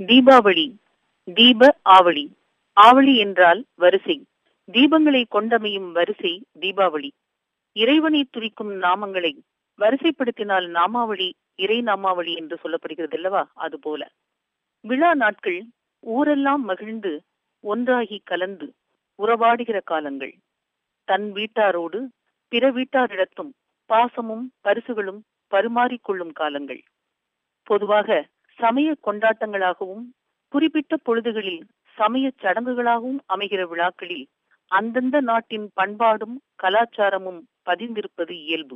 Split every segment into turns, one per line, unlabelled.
தீபாவளி தீப ஆவளி ஆவளி என்றால் வரிசை தீபங்களை கொண்டமையும் வரிசை தீபாவளி இறைவனை துதிக்கும் நாமங்களை வரிசைப்படுத்தினால் நாமாவளி இறை நாமாவளி என்று சொல்லப்படுகிறது அல்லவா அதுபோல விழா நாட்கள் ஊரெல்லாம் மகிழ்ந்து ஒன்றாகி கலந்து உறவாடுகிற காலங்கள் தன் வீட்டாரோடு பிற வீட்டாரிடத்தும் பாசமும் பரிசுகளும் பரிமாறிக்கொள்ளும் காலங்கள் பொதுவாக சமய கொண்டாட்டங்களாகவும் குறிப்பிட்ட பொழுதுகளில் சமய சடங்குகளாகவும் அமைகிற விழாக்களில் அந்தந்த நாட்டின் பண்பாடும் கலாச்சாரமும் பதிந்திருப்பது இயல்பு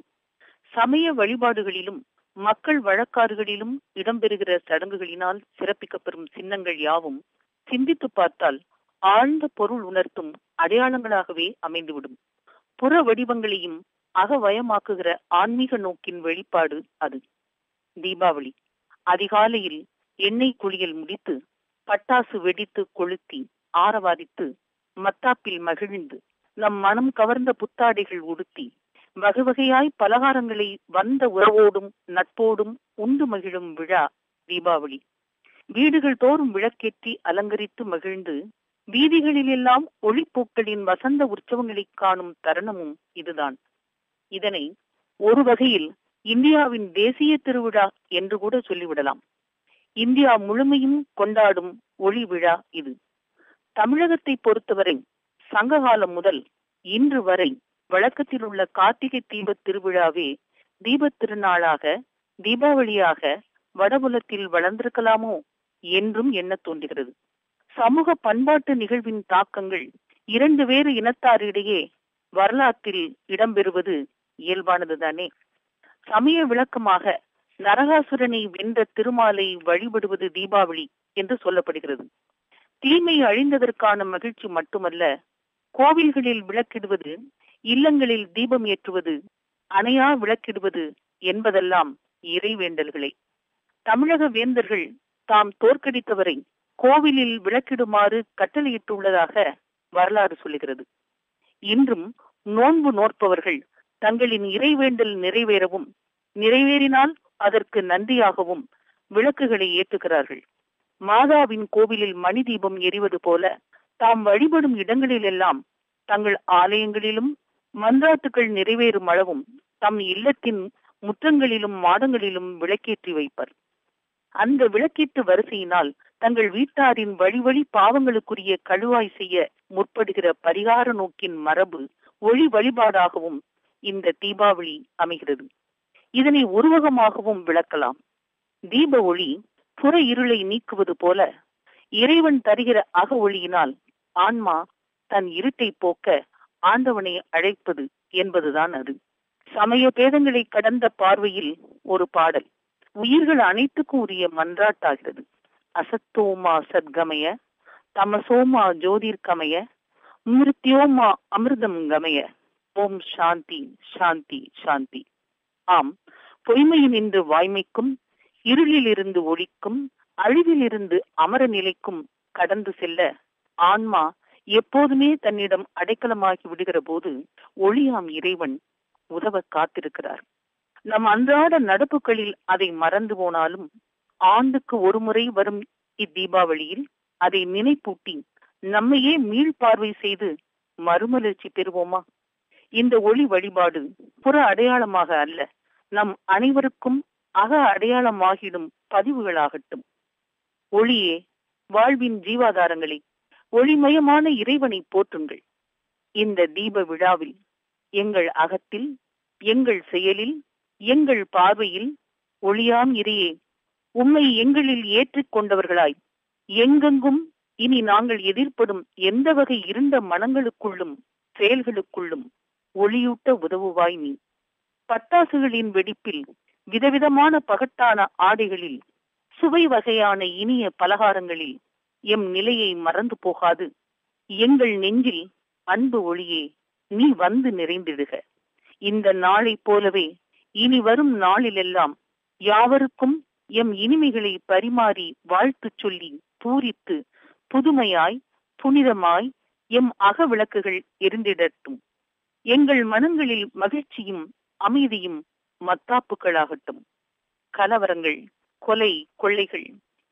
சமய வழிபாடுகளிலும் மக்கள் வழக்காறுகளிலும் இடம்பெறுகிற சடங்குகளினால் சிறப்பிக்கப்பெறும் சின்னங்கள் யாவும் சிந்தித்து பார்த்தால் ஆழ்ந்த பொருள் உணர்த்தும் அடையாளங்களாகவே அமைந்துவிடும் புற வடிவங்களையும் அகவயமாக்குகிற ஆன்மீக நோக்கின் வெளிப்பாடு அது தீபாவளி அதிகாலையில் எண்ணெய் குளியல் முடித்து பட்டாசு வெடித்து கொளுத்தி ஆரவாதித்து மத்தாப்பில் மகிழ்ந்து நம் மனம் கவர்ந்த புத்தாடைகள் உடுத்தி வகை வகையாய் பலகாரங்களை வந்த உறவோடும் நட்போடும் உண்டு மகிழும் விழா தீபாவளி வீடுகள் தோறும் விளக்கேற்றி அலங்கரித்து மகிழ்ந்து வீதிகளிலெல்லாம் ஒளிப்பூக்களின் வசந்த உற்சவங்களை காணும் தருணமும் இதுதான் இதனை ஒரு வகையில் இந்தியாவின் தேசிய திருவிழா என்று கூட சொல்லிவிடலாம் இந்தியா முழுமையும் கொண்டாடும் ஒளி விழா இது தமிழகத்தை பொறுத்தவரை சங்ககாலம் முதல் இன்று வரை வழக்கத்தில் உள்ள கார்த்திகை தீப திருவிழாவே தீபத் திருநாளாக தீபாவளியாக வடபுலத்தில் வளர்ந்திருக்கலாமோ என்றும் எண்ண தோன்றுகிறது சமூக பண்பாட்டு நிகழ்வின் தாக்கங்கள் இரண்டு வேறு இனத்தாரிடையே வரலாற்றில் இடம்பெறுவது இயல்பானதுதானே சமய விளக்கமாக நரகாசுரனை வென்ற திருமாலை வழிபடுவது தீபாவளி என்று சொல்லப்படுகிறது தீமை அழிந்ததற்கான மகிழ்ச்சி மட்டுமல்ல கோவில்களில் விளக்கிடுவது இல்லங்களில் தீபம் ஏற்றுவது அணையா விளக்கிடுவது என்பதெல்லாம் இறைவேண்டல்களே தமிழக வேந்தர்கள் தாம் தோற்கடித்தவரை கோவிலில் விளக்கிடுமாறு கட்டளையிட்டுள்ளதாக வரலாறு சொல்லுகிறது இன்றும் நோன்பு நோற்பவர்கள் தங்களின் இறைவேண்டல் நிறைவேறவும் நிறைவேறினால் அதற்கு நன்றியாகவும் விளக்குகளை ஏற்றுகிறார்கள் மாதாவின் கோவிலில் மணி தீபம் எரிவது போல தாம் வழிபடும் இடங்களிலெல்லாம் தங்கள் ஆலயங்களிலும் மன்றாட்டுகள் நிறைவேறும் அளவும் தம் இல்லத்தின் முற்றங்களிலும் மாடங்களிலும் விளக்கேற்றி வைப்பர் அந்த விளக்கீட்டு வரிசையினால் தங்கள் வீட்டாரின் வழி வழி பாவங்களுக்குரிய கழுவாய் செய்ய முற்படுகிற பரிகார நோக்கின் மரபு ஒளி வழிபாடாகவும் இந்த தீபாவளி அமைகிறது இதனை உருவகமாகவும் விளக்கலாம் தீப ஒளி புற இருளை நீக்குவது போல இறைவன் தருகிற அக ஒளியினால் ஆன்மா தன் இருட்டை போக்க ஆண்டவனை அழைப்பது என்பதுதான் அது சமய பேதங்களை கடந்த பார்வையில் ஒரு பாடல் உயிர்கள் அனைத்துக்கும் உரிய மன்றாட்டாகிறது அசத்தோமா சத்கமய தமசோமா ஜோதிர்கமய மிருத்யோமா அமிர்தம் கமய ஓம் சாந்தி சாந்தி சாந்தி ஆம் பொய்மையினின்று வாய்மைக்கும் இருளிலிருந்து ஒளிக்கும் அழிவிலிருந்து அமர நிலைக்கும் கடந்து செல்ல ஆன்மா எப்போதுமே தன்னிடம் அடைக்கலமாகி விடுகிற போது ஒளியாம் இறைவன் உதவ காத்திருக்கிறார் நம் அன்றாட நடப்புகளில் அதை மறந்து போனாலும் ஆண்டுக்கு ஒரு முறை வரும் இத்தீபாவளியில் அதை நினைப்பூட்டி நம்மையே மீள்பார்வை செய்து மறுமலர்ச்சி பெறுவோமா இந்த ஒளி வழிபாடு புற அடையாளமாக அல்ல நம் அனைவருக்கும் அக அடையாளமாகிடும் பதிவுகளாகட்டும் ஒளியே வாழ்வின் ஜீவாதாரங்களை ஒளிமயமான இறைவனை போற்றுங்கள் இந்த தீப விழாவில் எங்கள் அகத்தில் எங்கள் செயலில் எங்கள் பார்வையில் ஒளியாம் இறையே உம்மை எங்களில் ஏற்றுக் கொண்டவர்களாய் எங்கெங்கும் இனி நாங்கள் எதிர்ப்படும் எந்த வகை இருண்ட மனங்களுக்குள்ளும் செயல்களுக்குள்ளும் ஒளியூட்ட உதவுவாய் நீ பட்டாசுகளின் வெடிப்பில் விதவிதமான பகட்டான ஆடைகளில் சுவை வகையான இனிய பலகாரங்களில் எம் நிலையை மறந்து போகாது எங்கள் நெஞ்சில் அன்பு ஒளியே நீ வந்து நிறைந்திடுக இந்த நாளை போலவே இனி வரும் நாளிலெல்லாம் யாவருக்கும் எம் இனிமைகளை பரிமாறி வாழ்த்து சொல்லி பூரித்து புதுமையாய் புனிதமாய் எம் அக விளக்குகள் எரிந்திடட்டும் எங்கள் மனங்களில் மகிழ்ச்சியும் அமைதியும் மத்தாப்புகளாகட்டும் கலவரங்கள் கொலை கொள்ளைகள்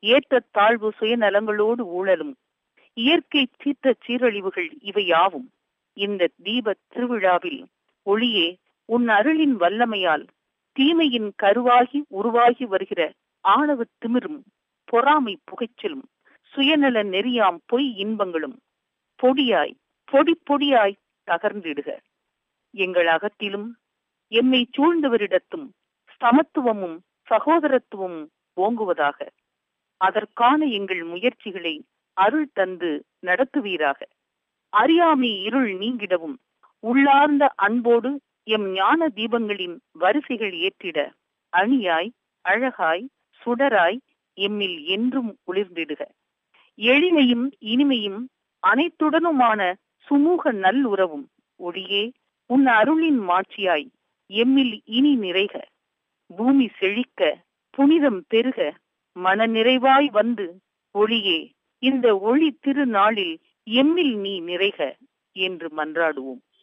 ஏற்ற தாழ்வு சுயநலங்களோடு ஊழலும் இயற்கை சீற்ற சீரழிவுகள் இவை யாவும் இந்த தீப திருவிழாவில் ஒளியே உன் அருளின் வல்லமையால் தீமையின் கருவாகி உருவாகி வருகிற ஆணவ திமிரும் பொறாமை புகைச்சலும் சுயநல நெறியாம் பொய் இன்பங்களும் பொடியாய் பொடி பொடியாய் தகர்ந்திடுக எங்கள் அகத்திலும் எம்மை சூழ்ந்தவரிடத்தும் சமத்துவமும் சகோதரத்துவமும் ஓங்குவதாக அதற்கான எங்கள் முயற்சிகளை அருள் தந்து நடத்துவீராக அறியாமை இருள் நீங்கிடவும் உள்ளார்ந்த அன்போடு எம் ஞான தீபங்களின் வரிசைகள் ஏற்றிட அணியாய் அழகாய் சுடராய் எம்மில் என்றும் குளிர்ந்திடுக எளிமையும் இனிமையும் அனைத்துடனுமான சுமூக நல்லுறவும் ஒளியே உன் அருளின் மாட்சியாய் எம்மில் இனி நிறைக பூமி செழிக்க புனிதம் பெருக மன நிறைவாய் வந்து ஒளியே இந்த ஒளி திருநாளில் எம்மில் நீ நிறைக என்று மன்றாடுவோம்